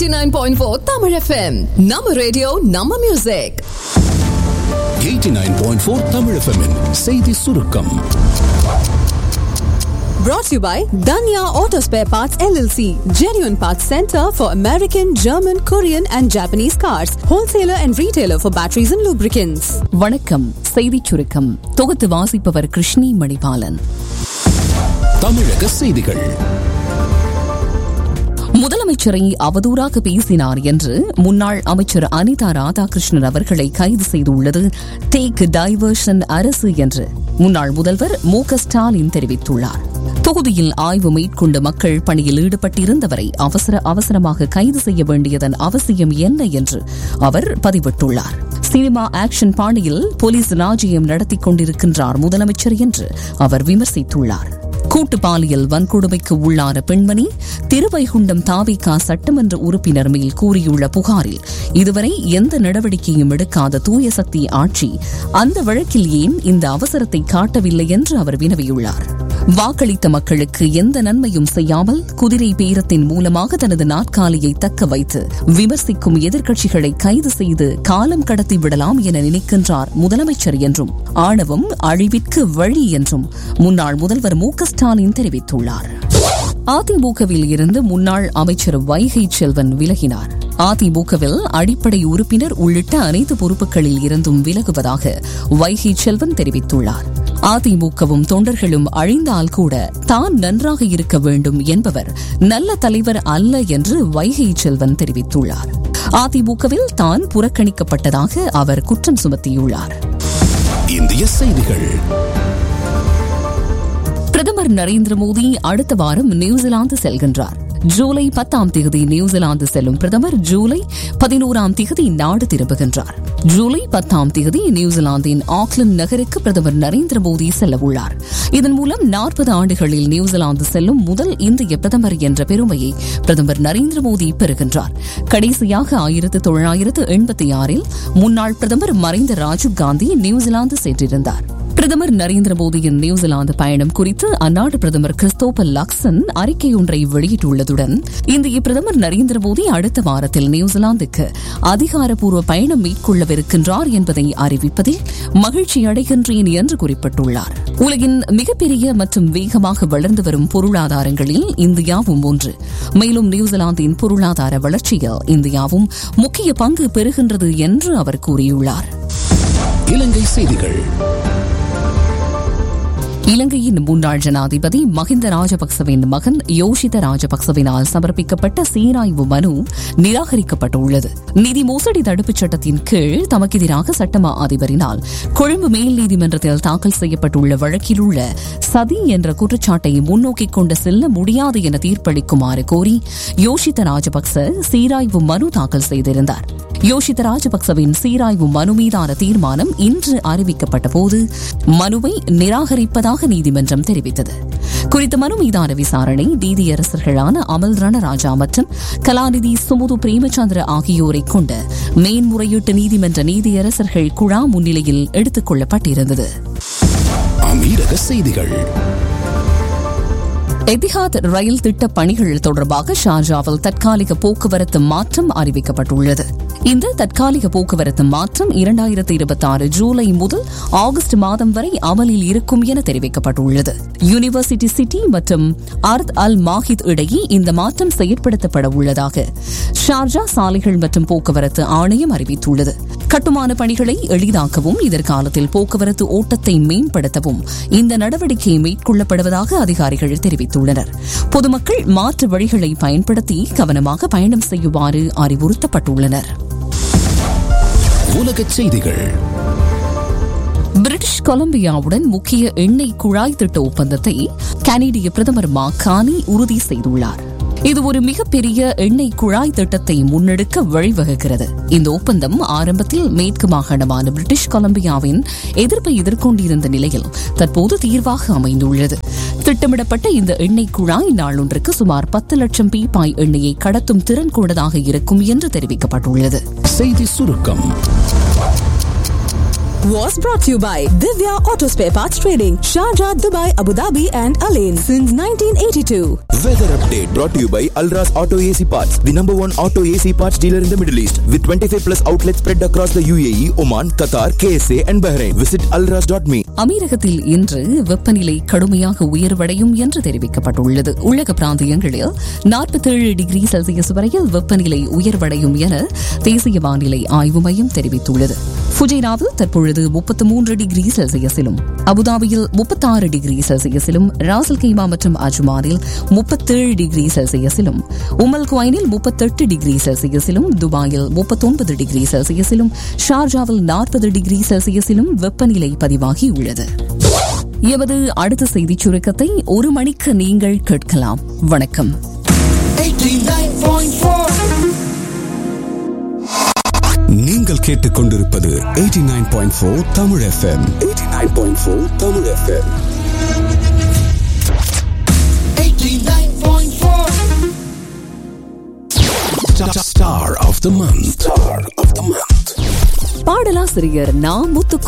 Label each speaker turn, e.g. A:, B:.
A: 89.4 Tamil FM. நம்ம radio நம்ம music
B: 89.4 Tamil FM -இன் செய்தி சுருக்கம்
A: brought to you by Danya Auto Spare Parts LLC, genuine parts center for American, German, Korean and Japanese cars, wholesaler and retailer for batteries and lubricants.
C: வணக்கம் செய்திச் சுருக்கம் தொகுத்து வாசிப்பவர் கிருஷ்ணி மணிபாலன்
B: தமிழக செய்திகள்
C: முதலமைச்சரை அவதூறாக பேசினார் என்று முன்னாள் அமைச்சர் அனிதா ராதாகிருஷ்ணன் அவர்களை கைது செய்துள்ளது டேக் டைவர்ஷன் அரசு என்று முன்னாள் முதல்வர் மு க ஸ்டாலின் தெரிவித்துள்ளார் தொகுதியில் ஆய்வு மேற்கொண்டு மக்கள் பணியில் ஈடுபட்டிருந்தவரை அவசர அவசரமாக கைது செய்ய வேண்டியதன் அவசியம் என்ன என்று அவர் பதிவிட்டுள்ளார் சினிமா ஆக்ஷன் பாணியில் போலீஸ் ராஜ்யம் நடத்திக் கொண்டிருக்கின்றார் முதலமைச்சர் என்று அவர் விமர்சித்துள்ளார் கூட்டு பாலியல் வன்கொடுமைக்கு உள்ளான பெண்மணி திருவைகுண்டம் தாவிகா சட்டமன்ற உறுப்பினர் மேல் கூறியுள்ள புகாரில் இதுவரை எந்த நடவடிக்கையும் எடுக்காத தூய சக்தி ஆட்சி அந்த வழக்கில் ஏன் இந்த அவசரத்தை காட்டவில்லை என்று அவர் வினவியுள்ளார் வாக்களித்த மக்களுக்கு எந்த நன்மையும் செய்யாமல் குதிரை பேரத்தின் மூலமாக தனது நாற்காலியை தக்க வைத்து விமர்சிக்கும் எதிர்க்கட்சிகளை கைது செய்து காலம் கடத்தி விடலாம் என நினைக்கின்றார் முதலமைச்சர் என்றும் ஆணவம் அழிவிற்கு வழி என்றும் முன்னாள் முதல்வர் மு க ஸ்டாலின் தெரிவித்துள்ளார் அதிமுகவில் இருந்து முன்னாள் அமைச்சர் வைகை செல்வன் விலகினார் அதிமுகவில் அடிப்படை உறுப்பினர் உள்ளிட்ட அனைத்து பொறுப்புகளில் இருந்தும் விலகுவதாக வைகை செல்வன் தெரிவித்துள்ளார் அதிமுகவும் தொண்டர்களும் அழிந்தால் கூட தான் நன்றாக இருக்க வேண்டும் என்பவர் நல்ல தலைவர் அல்ல என்று வைகை செல்வன் தெரிவித்துள்ளார் அதிமுகவில் தான் புறக்கணிக்கப்பட்டதாக அவர் குற்றம் சுமத்தியுள்ளார்
B: இந்திய செய்திகள்
C: பிரதமர் நரேந்திர மோடி அடுத்த வாரம் நியூசிலாந்து செல்கின்றார் ஜூலை பத்தாம் தேதி நியூசிலாந்து செல்லும் பிரதமர் ஜூலை பதினோராம் தேதி நாடு திரும்புகின்றார் ஜூலை பத்தாம் தேதி நியூசிலாந்தின் ஆக்லாந்து நகருக்கு பிரதமர் நரேந்திர மோடி செல்லவுள்ளார் இதன் மூலம் நாற்பது ஆண்டுகளில் நியூசிலாந்து செல்லும் முதல் இந்திய பிரதமர் என்ற பெருமையை பிரதமர் நரேந்திர மோடி பெறுகின்றார் கடைசியாக ஆயிரத்து தொள்ளாயிரத்து எண்பத்தி ஆறில் முன்னாள் பிரதமர் மறைந்த ராஜீவ் காந்தி நியூசிலாந்து சென்றிருந்தார் பிரதமர் நரேந்திர மோடியின் நியூசிலாந்து பயணம் குறித்து அந்நாட்டு பிரதமர் கிறிஸ்தோபர் லக்சன் அறிக்கை ஒன்றை வெளியிட்டுள்ளதுடன் இந்திய பிரதமர் நரேந்திர மோடி அடுத்த வாரத்தில் நியூசிலாந்துக்கு அதிகாரப்பூர்வ பயணம் மேற்கொள்ளவிருக்கின்றார் என்பதை அறிவிப்பதில் மகிழ்ச்சி அடைகின்றேன் என்று குறிப்பிட்டுள்ளார் உலகின் மிகப்பெரிய மற்றும் வேகமாக வளர்ந்து வரும் பொருளாதாரங்களில் இந்தியாவும் ஒன்று மேலும் நியூசிலாந்தின் பொருளாதார வளர்ச்சியில் இந்தியாவும் முக்கிய பங்கு பெறுகின்றது என்று அவர் கூறியுள்ளார்
B: இலங்கை செய்திகள்
C: இலங்கையின் முன்னாள் ஜனாதிபதி மஹிந்த ராஜபக்சவின் மகன் யோஷித ராஜபக்சவினால் சமர்ப்பிக்கப்பட்ட சீராய்வு மனு நிராகரிக்கப்பட்டுள்ளது நிதி மோசடி தடுப்புச் சட்டத்தின் கீழ் தமக்கு எதிராக சட்டமா அதிபரினால் கொழும்பு மேல் நீதிமன்றத்தில் தாக்கல் செய்யப்பட்டுள்ள வழக்கில் உள்ள சதி என்ற குற்றச்சாட்டை முன்னோக்கிக் கொண்டு செல்ல முடியாது என தீர்ப்பளிக்குமாறு கோரி யோஷித ராஜபக்ச சீராய்வு மனு தாக்கல் செய்திருந்தார் யோஷித ராஜபக்சவின் சீராய்வு மனு மீதான தீர்மானம் இன்று அறிவிக்கப்பட்ட போது மனுவை நிராகரிப்பதாக நீதிமன்றம் தெரிவித்தது குறித்த மனு மீதான விசாரணை நீதியரசர்களான அமல் ரணராஜா மற்றும் கலாநிதி சுமுது பிரேமச்சந்திர ஆகியோரை கொண்ட மேன்முறையீட்டு நீதிமன்ற நீதியரசர்கள் குழா முன்னிலையில் எடுத்துக் கொள்ளப்பட்டிருந்தது
B: அமீரக செய்திகள்
C: எதிஹாத் ரயில் திட்ட பணிகள் தொடர்பாக ஷார்ஜாவில் தற்காலிக போக்குவரத்து மாற்றம் அறிவிக்கப்பட்டுள்ளது இந்த தற்காலிக போக்குவரத்து மாற்றம் இரண்டாயிரத்தி இருபத்தி ஆறு ஜூலை முதல் ஆகஸ்ட் மாதம் வரை அமலில் இருக்கும் என தெரிவிக்கப்பட்டுள்ளது யூனிவர்சிட்டி சிட்டி மற்றும் அர்த் அல் மாஹித் இடையே இந்த மாற்றம் செயற்படுத்தப்பட உள்ளதாக ஷார்ஜா சாலைகள் மற்றும் போக்குவரத்து ஆணையம் அறிவித்துள்ளது கட்டுமான பணிகளை எளிதாக்கவும் எதிர்காலத்தில் போக்குவரத்து ஓட்டத்தை மேம்படுத்தவும் இந்த நடவடிக்கை மேற்கொள்ளப்படுவதாக அதிகாரிகள் தெரிவித்துள்ளனர் பொதுமக்கள் மாற்று வழிகளை பயன்படுத்தி கவனமாக பயணம் செய்யுமாறு அறிவுறுத்தப்பட்டுள்ளனர்
B: உலகச் செய்திகள்
C: பிரிட்டிஷ் கொலம்பியாவுடன் முக்கிய எண்ணெய் குழாய் திட்ட ஒப்பந்தத்தை கனேடிய பிரதமர் மாகானி உறுதி செய்துள்ளார் இது ஒரு மிகப்பெரிய எண்ணெய் குழாய் திட்டத்தை முன்னெடுக்க வழிவகுக்கிறது இந்த ஒப்பந்தம் ஆரம்பத்தில் மேற்கு மாகாணமான பிரிட்டிஷ் கொலம்பியாவின் எதிர்ப்பை எதிர்கொண்டிருந்த நிலையில் தற்போது தீர்வாக அமைந்துள்ளது திட்டமிடப்பட்ட இந்த எண்ணெய் குழாய் நாளொன்றுக்கு சுமார் பத்து லட்சம் பீப்பாய் எண்ணெயை கடத்தும் திறன் கொண்டதாக இருக்கும் என்று தெரிவிக்கப்பட்டுள்ளது
B: செய்தி சுருக்கம்
A: was brought to you by Divya Auto Spare Parts Trading, Sharjah, Dubai, Abu Dhabi, and Alain since 1982.
D: Weather update brought to you by Alras Auto AC Parts, the number one auto AC parts dealer in the Middle East, with 25 plus outlets spread across the UAE, Oman, Qatar, KSA, and Bahrain. Visit alras.me.
C: அமீரகத்தில் இன்று வெப்பநிலை கடுமையாக உயர்வடையும் என்று தெரிவிக்கப்பட்டுள்ளது உள்ளக பிராந்தியங்களில் நாற்பத்தேழு degree Celsius வரையில் வெப்பநிலை உயர்வடையும் என தேசிய வானிலை ஆய்வு மையம் தெரிவித்துள்ளது ஃபுஜைராவில் தற்பொழுது முப்பத்து மூன்று டிகிரி செல்சியஸிலும் அபுதாபியில் முப்பத்தாறு டிகிரி செல்சியஸிலும் ராசல் கைமா மற்றும் அஜ்மானில் முப்பத்தேழு டிகிரி செல்சியஸிலும் உமல் குவைனில் முப்பத்தெட்டு டிகிரி செல்சியஸிலும் துபாயில் முப்பத்தொன்பது டிகிரி செல்சியஸிலும் ஷார்ஜாவில் நாற்பது டிகிரி செல்சியஸிலும் வெப்பநிலை பதிவாகியுள்ளது எமது அடுத்த செய்திச் சுருக்கத்தை ஒரு மணிக்கு நீங்கள் கேட்கலாம் வணக்கம்
B: நீங்கள் கேட்டுக்கொண்டிருப்பது 89.4 Tamil FM 89.4 Tamil FM Star of the month. Star of the month.
C: பாடலாசிரியர் நா முத்து